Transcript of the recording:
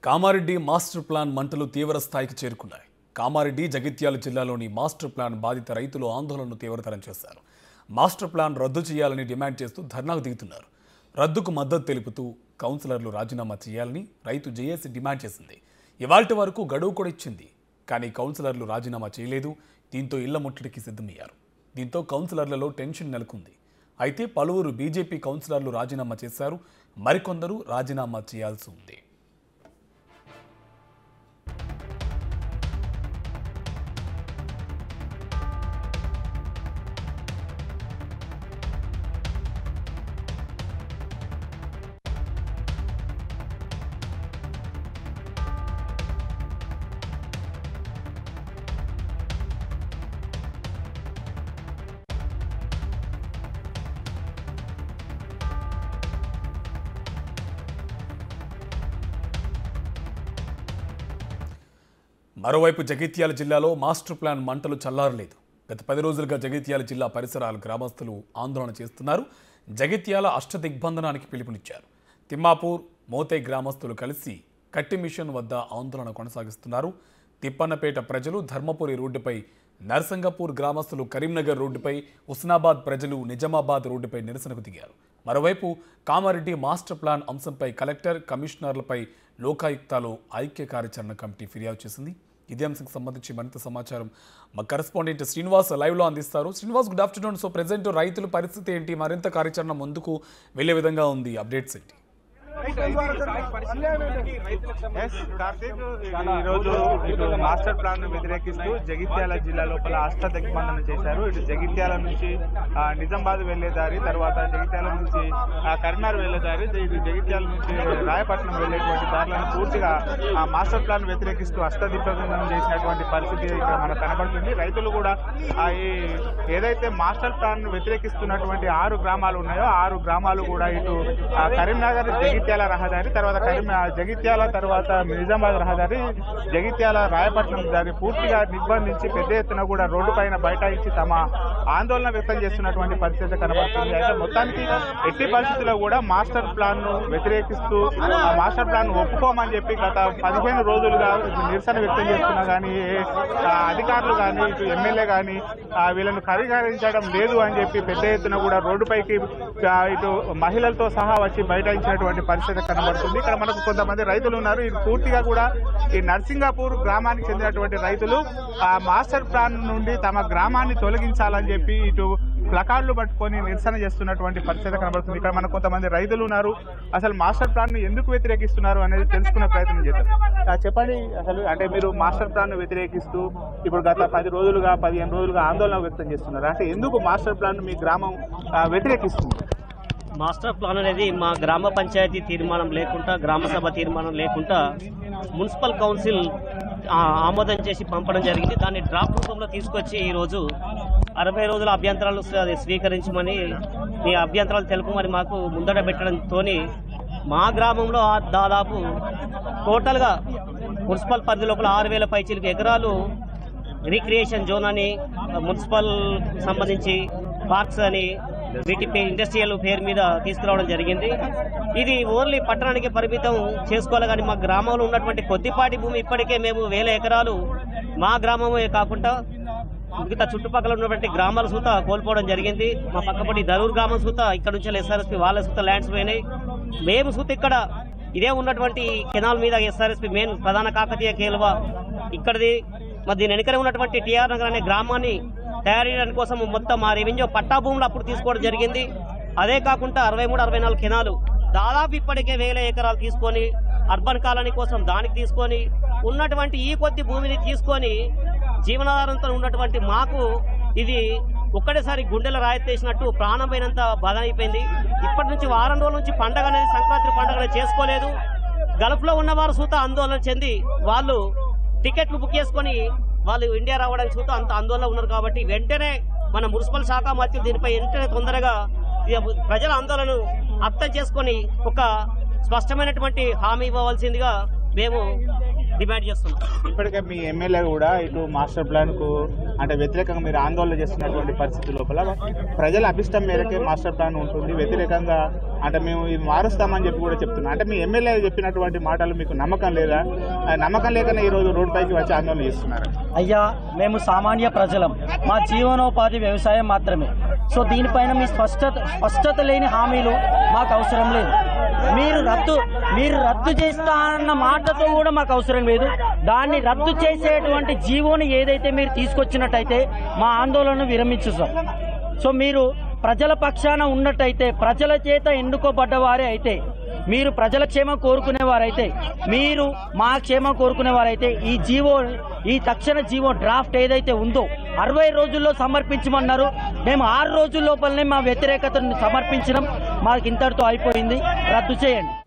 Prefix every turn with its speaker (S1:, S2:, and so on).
S1: Kamareddy master plan మంటలు తీవ్ర స్థాయికి చేరుకున్నాయి కామారెడ్డి జగిత్యాల జిల్లాలోని మాస్టర్ ప్లాన్ బాధిత రైతులు ఆందోళనను తీవ్రతరం చేశారు మాస్టర్ ప్లాన్ రద్దు చేయాలని డిమాండ్ చేస్తూ ధర్నాకు దిగుతున్నారు రద్దుకు మద్దతు తెలుపుతూ కౌన్సిలర్లు రాజీనామా చేయాలని రైతు జేఏసీ డిమాండ్ చేసింది ఇవాల్టి వరకు గడువు కూడా ఇచ్చింది కానీ కౌన్సిలర్లు రాజీనామా చేయలేదు దీంతో ఇళ్ల ముట్టడికి సిద్ధమయ్యారు దీంతో కౌన్సిలర్లలో టెన్షన్ నెలకొంది అయితే పలువురు బీజేపీ కౌన్సిలర్లు రాజీనామా చేశారు మరికొందరు రాజీనామా చేయాల్సి ఉంది మరోవైపు జగిత్యాల జిల్లాలో మాస్టర్ ప్లాన్ మంటలు చల్లారలేదు గత పది రోజులుగా జగిత్యాల జిల్లా పరిసరాల గ్రామస్తులు ఆందోళన చేస్తున్నారు జగిత్యాల అష్టదిగ్బంధనానికి పిలుపునిచ్చారు తిమ్మాపూర్ మోతే గ్రామస్తులు కలిసి కట్టి మిషన్ వద్ద ఆందోళన కొనసాగిస్తున్నారు తిప్పన్నపేట ప్రజలు ధర్మపురి రోడ్డుపై నర్సంగపూర్ గ్రామస్తులు కరీంనగర్ రోడ్డుపై హుస్నాబాద్ ప్రజలు నిజామాబాద్ రోడ్డుపై నిరసనకు దిగారు మరోవైపు కామారెడ్డి మాస్టర్ ప్లాన్ అంశంపై కలెక్టర్ కమిషనర్లపై లోకాయుక్తలో ఐక్య కార్యాచరణ కమిటీ ఫిర్యాదు చేసింది ఇదే అంశంకి సంబంధించి మరింత సమాచారం మా కరెస్పాండెంట్ శ్రీనివాస్ లైవ్లో అందిస్తారు Srinivas good afternoon so present రైతుల పరిస్థితి ఏంటి మరింత కార్యాచరణ ముందుకు వెళ్లే విధంగా ఉంది అప్డేట్స్ ఏంటి
S2: ఎస్ కార్తీక్ ఈ రోజు ఇటు మాస్టర్ ప్లాన్ ను వ్యతిరేకిస్తూ జగిత్యాల జిల్లా లోపల అష్ట దిగ్బంధన చేశారు ఇటు జగిత్యాల నుంచి ఆ, నిజామాబాద్ వెళ్లే దారి తర్వాత జగిత్యాల నుంచి ఆ, కరీంనగర్ వెళ్లే దారి ఇటు జగిత్యాల నుంచి రాయపట్నం వెళ్లేటువంటి దారులను పూర్తిగా ఆ మాస్టర్ ప్లాన్ వ్యతిరేకిస్తూ అష్ట దిగ్బంధనం చేసినటువంటి పరిస్థితి ఇక్కడ మనకు కనబడుతుంది రైతులు కూడా ఆ, ఈ ఏదైతే మాస్టర్ ప్లాన్ ను వ్యతిరేకిస్తున్నటువంటి ఆరు గ్రామాలు ఉన్నాయో ఆరు గ్రామాలు కూడా ఇటు ఆ, కరీంనగర్ జగిత్యాల రహదారి తర్వాత కరీం ఆ, జగిత్యాల తర్వాత నిజామాబాద్ రహదారి జగిత్యాల రాయపట్నం దారి పూర్తిగా నిర్బంధించి పెద్ద ఎత్తున కూడా రోడ్డు పైన బైఠాయించి తమ ఆందోళన వ్యక్తం చేస్తున్నటువంటి పరిస్థితి కనబడుతుంది అయితే మొత్తానికి ఎట్టి పరిస్థితుల్లో కూడా మాస్టర్ ప్లాన్ ను వ్యతిరేకిస్తూ ఆ మాస్టర్ ప్లాన్ ఒప్పుకోమని చెప్పి గత పదిహేను రోజులుగా నిరసన వ్యక్తం చేస్తున్నా కానీ ఆ, అధికారులు కానీ ఇటు ఎమ్మెల్యే కానీ వీళ్ళను పరిగణించడం లేదు అని చెప్పి పెద్ద ఎత్తున కూడా రోడ్డుపైకి ఆ, ఇటు మహిళలతో సహా వచ్చి బైఠాయించినటువంటి పరిస్థితి కనబడుతుంది ఇక్కడ మనకు కొంతమంది రైతులు ఉన్నారు ఇది పూర్తిగా కూడా ఈ నర్సింగాపూర్ గ్రామానికి చెందినటువంటి రైతులు ఆ మాస్టర్ ప్లాన్ నుండి తమ గ్రామాన్ని తొలగించాలని చెప్పి ఇటు ప్లకార్డులు పట్టుకొని నిరసన చేస్తున్నటువంటి పరిస్థితి కనబడుతుంది ఇక్కడ మనకు కొంతమంది రైతులు ఉన్నారు అసలు మాస్టర్ ప్లాన్ ను ఎందుకు వ్యతిరేకిస్తున్నారు అనేది తెలుసుకునే ప్రయత్నం చేద్దాం ఆ, చెప్పండి అసలు అంటే మీరు మాస్టర్ ప్లాన్ ను వ్యతిరేకిస్తూ ఇప్పుడు గత పది రోజులుగా పదిహేను రోజులుగా ఆందోళన వ్యక్తం చేస్తున్నారు అంటే ఎందుకు మాస్టర్ ప్లాన్ ను మీ గ్రామం ఆ, వ్యతిరేకిస్తుంది
S3: మాస్టర్ ప్లాన్ అనేది మా గ్రామ పంచాయతీ తీర్మానం లేకుండా గ్రామ సభ తీర్మానం లేకుండా మున్సిపల్ కౌన్సిల్ ఆ, ఆమోదం చేసి పంపడం జరిగింది దాన్ని డ్రాఫ్ట్ రూపంలో తీసుకొచ్చి ఈరోజు అరవై రోజుల అభ్యంతరాలు స్వీ- స్వీకరించమని మీ అభ్యంతరాలు తెలుపమని మాకు ముందట పెట్టడంతో మా గ్రామంలో ఆ దాదాపు టోటల్గా మున్సిపల్ పరిధి లోపల ఆరు వేల పైచీలకు ఎకరాలు రిక్రియేషన్ జోన్ అని మున్సిపల్ సంబంధించి పార్క్స్ అని వీటి పే- ఇండస్ట్రియల్ పేరు మీద తీసుకురావడం జరిగింది ఇది ఓన్లీ పట్టణానికి పరిమితం చేసుకోవాలి కానీ మా గ్రామంలో ఉన్నటువంటి కొద్దిపాటి భూమి ఇప్పటికే మేము వేల ఎకరాలు మా గ్రామమే కాకుండా మిగతా చుట్టుపక్కల ఉన్నటువంటి గ్రామాల సూత కోల్పోవడం జరిగింది మా పక్కపడి దరూర్ గ్రామం సూత ఇక్కడ నుంచి ఎస్ఆర్ఎస్పి వాళ్ళ సూత ల్యాండ్స్ పోయినాయి మేము సూత ఇక్కడ ఇదే ఉన్నటువంటి కెనాల్ మీద ఎస్ఆర్ఎస్పి మెయిన్ ప్రధాన కాకతీయ కేలువ ఇక్కడిది మరి దీని వెనుకనే ఉన్నటువంటి టిఆర్ నగర్ అనే గ్రామాన్ని తయారు చేయడానికి కోసం మొత్తం మా రెవెన్యూ పట్టా భూములు అప్పుడు తీసుకోవడం జరిగింది అదే కాకుండా అరవై మూడు అరవై నాలుగు కెనాలు దాదాపు ఇప్పటికే వేల ఎకరాలు తీసుకొని అర్బన్ కాలనీ కోసం దానికి తీసుకొని ఉన్నటువంటి ఈ కొద్ది భూమిని తీసుకొని జీవనాధారంతో ఉన్నటువంటి మాకు ఇది ఒక్కటేసారి గుండెల రాయెత్తేసినట్టు ప్రాణం పోయినంత బాధ అయిపోయింది ఇప్పటి నుంచి వారం రోజుల నుంచి పండగ అనేది సంక్రాంతి పండగ అనేది చేసుకోలేదు గల్ఫ్ లో ఉన్నవారు సూత ఆందోళన చెంది వాళ్ళు టికెట్లు బుక్ చేసుకొని వాళ్ళు ఇండియా రావడానికి చూస్తూ అంత ఆందోళన ఉన్నారు కాబట్టి వెంటనే మన మున్సిపల్ శాఖ మంత్రి దీనిపై వెంటనే తొందరగా ఈ ప్రజల ఆందోళనను అర్థం చేసుకొని ఒక స్పష్టమైనటువంటి హామీ ఇవ్వవలసిందిగా మేము డిమాండ్ చేస్తున్నాం
S2: ఇప్పటికే మీ ఎమ్మెల్యే కూడా ఇటు మాస్టర్ ప్లాన్ కు అంటే వ్యతిరేకంగా మీరు ఆందోళన చేస్తున్నటువంటి పరిస్థితి లోపల ప్రజల అభిష్టం మేరకే మాస్టర్ ప్లాన్ ఉంటుంది వ్యతిరేకంగా అంటే మేము ఇది మారుస్తామని చెప్పి కూడా చెప్తున్నాం అంటే మీ ఎమ్మెల్యే చెప్పినటువంటి మాటలు మీకు నమ్మకం లేదా ఆ నమ్మకం లేకనే ఈ రోజు రోడ్ పైకి వచ్చి ఆందోళన చేస్తున్నారు
S4: అయ్యా మేము సామాన్య ప్రజలం మా జీవనోపాధి వ్యవసాయం మాత్రమే సో దీనిపైన మీ స్పష్టత స్పష్టత లేని హామీలు మాకు అవసరం లేదు మీరు రద్దు మీరు రద్దు చేస్తా అన్న మాటతో కూడా మాకు అవసరం లేదు దాన్ని రద్దు చేసేటువంటి జీవోని ఏదైతే మీరు తీసుకొచ్చినట్టయితే మా ఆందోళన విరమించుతాం సో మీరు ప్రజల పక్షాన ఉన్నట్టయితే ప్రజల చేత ఎన్నుకోబడ్డవారే అయితే మీరు ప్రజల క్షేమం కోరుకునేవారైతే మీరు మా క్షేమం కోరుకునేవారైతే ఈ జీవో ఈ తక్షణ జీవో డ్రాఫ్ట్ ఏదైతే ఉందో అరవై రోజుల్లో సమర్పించమన్నారు మేము ఆరు రోజుల లోపలనే మా వ్యతిరేకతను సమర్పించడం మాకు ఇంతటితో అయిపోయింది రద్దు చేయండి